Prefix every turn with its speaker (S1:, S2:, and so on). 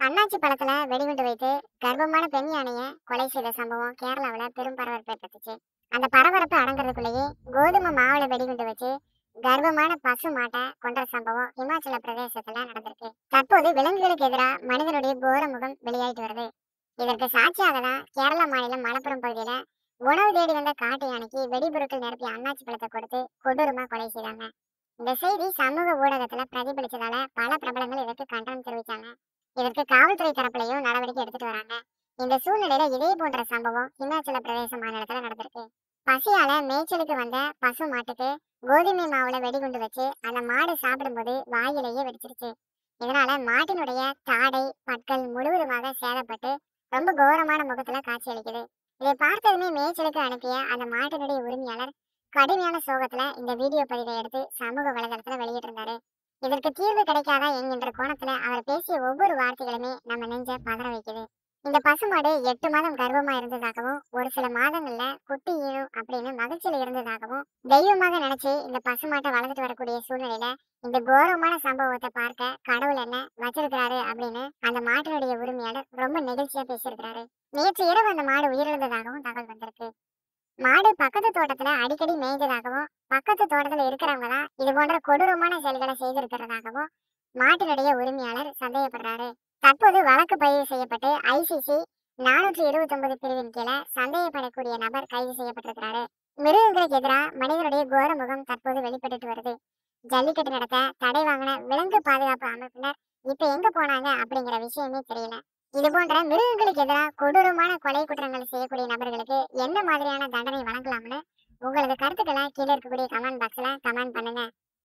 S1: அண்ணாச்சி பழத்துல வெடிகுண்டு வைத்து கர்ப்பமான பெண் யானையை கொலை செய்த சம்பவம் கேரளாவுல பெரும் பரபரப்பை ஏற்பட்டுச்சு அந்த பரபரப்பு அடங்குறதுக்குள்ளேயே கோதுமை மாவுல வெடிகுண்டு வச்சு கர்ப்பமான பசு மாட்டை கொன்ற சம்பவம் இமாச்சல பிரதேசத்துல நடந்திருக்கு தற்போது விலங்குகளுக்கு எதிராக மனிதனுடைய கோர முகம் வெளியாயிட்டு வருது இதற்கு சாட்சியாக தான் கேரளா மாநிலம் மலப்புரம் பகுதியில உணவு தேடி வந்த காட்டு யானைக்கு வெடிபொருட்கள் நிரப்பிய அண்ணாச்சி பழத்தை கொடுத்து கொடூரமா கொலை செய்தாங்க இந்த செய்தி சமூக ஊடகத்துல பிரதிபலிச்சதால பல பிரபலங்கள் இதற்கு கண்டனம் தெரிவிச்சாங்க இதற்கு காவல்துறை தரப்புலையும் நடவடிக்கை எடுத்துட்டு வராங்க இந்த சூழ்நிலையில இதே போன்ற சம்பவம் இமாச்சல பிரதேச மாநிலத்துல நடந்திருக்கு பசியால மேய்ச்சலுக்கு வந்த பசு மாட்டுக்கு கோதுமை மாவுல வெடிகுண்டு வச்சு அந்த மாடு சாப்பிடும்போது வாயிலேயே வெடிச்சிருச்சு இதனால மாட்டினுடைய தாடை பற்கள் முழுவதுமாக சேதப்பட்டு ரொம்ப கோரமான முகத்துல காட்சி அளிக்குது இதை பார்த்ததுமே மேய்ச்சலுக்கு அனுப்பிய அந்த மாட்டினுடைய உரிமையாளர் கடுமையான சோகத்துல இந்த வீடியோ பதிவை எடுத்து சமூக வலைதளத்துல வெளியிட்டிருந்தாரு இதற்கு தீர்வு கிடைக்காதா என்கின்ற கோணத்துல அவர் பேசிய ஒவ்வொரு வார்த்தைகளுமே நம்ம நெஞ்ச பதற வைக்குது இந்த பசுமாடு எட்டு மாதம் கர்ப்பமா இருந்ததாகவும் ஒரு சில மாதங்கள்ல குட்டி ஈனும் அப்படின்னு மகிழ்ச்சியில இருந்ததாகவும் தெய்வமாக நினைச்சு இந்த பசுமாட்டை வளர்த்துட்டு வரக்கூடிய சூழ்நிலையில இந்த கோரமான சம்பவத்தை பார்க்க கடவுள் என்ன வச்சிருக்கிறாரு அப்படின்னு அந்த மாட்டினுடைய உரிமையாளர் ரொம்ப நெகிழ்ச்சியா பேசியிருக்கிறாரு நேற்று இரவு அந்த மாடு உயிரிழந்ததாகவும் தகவல் வந்திருக்கு மாடு பக்கத்து தோட்டத்துல அடிக்கடி மேய்ந்ததாகவும் பக்கத்து தோட்டத்துல இருக்கிறவங்க தான் இது போன்ற கொடூரமான செயல்களை செய்திருக்கிறதாகவும் மாட்டினுடைய உரிமையாளர் சந்தேகப்படுறாரு தற்போது வழக்கு பதிவு செய்யப்பட்டு ஐசிசி நானூற்றி இருபத்தி ஒன்பது பிரிவின் கீழே சந்தேகப்படக்கூடிய நபர் கைது செய்யப்பட்டிருக்கிறாரு மிருகங்களுக்கு எதிராக மனிதனுடைய கோர முகம் தற்போது வெளிப்பட்டுட்டு வருது ஜல்லிக்கட்டு நடத்த தடை வாங்கின விலங்கு பாதுகாப்பு அமைப்பினர் இப்ப எங்க போனாங்க அப்படிங்கிற விஷயமே தெரியல இது போன்ற மிருகங்களுக்கு எதிராக கொடூரமான கொலை குற்றங்கள் செய்யக்கூடிய நபர்களுக்கு என்ன மாதிரியான தண்டனை வழங்கலாம்னு உங்களது கருத்துக்களை கீழே இருக்கக்கூடிய கமெண்ட் பாக்ஸ்ல கமெண்ட் பண்ணுங்க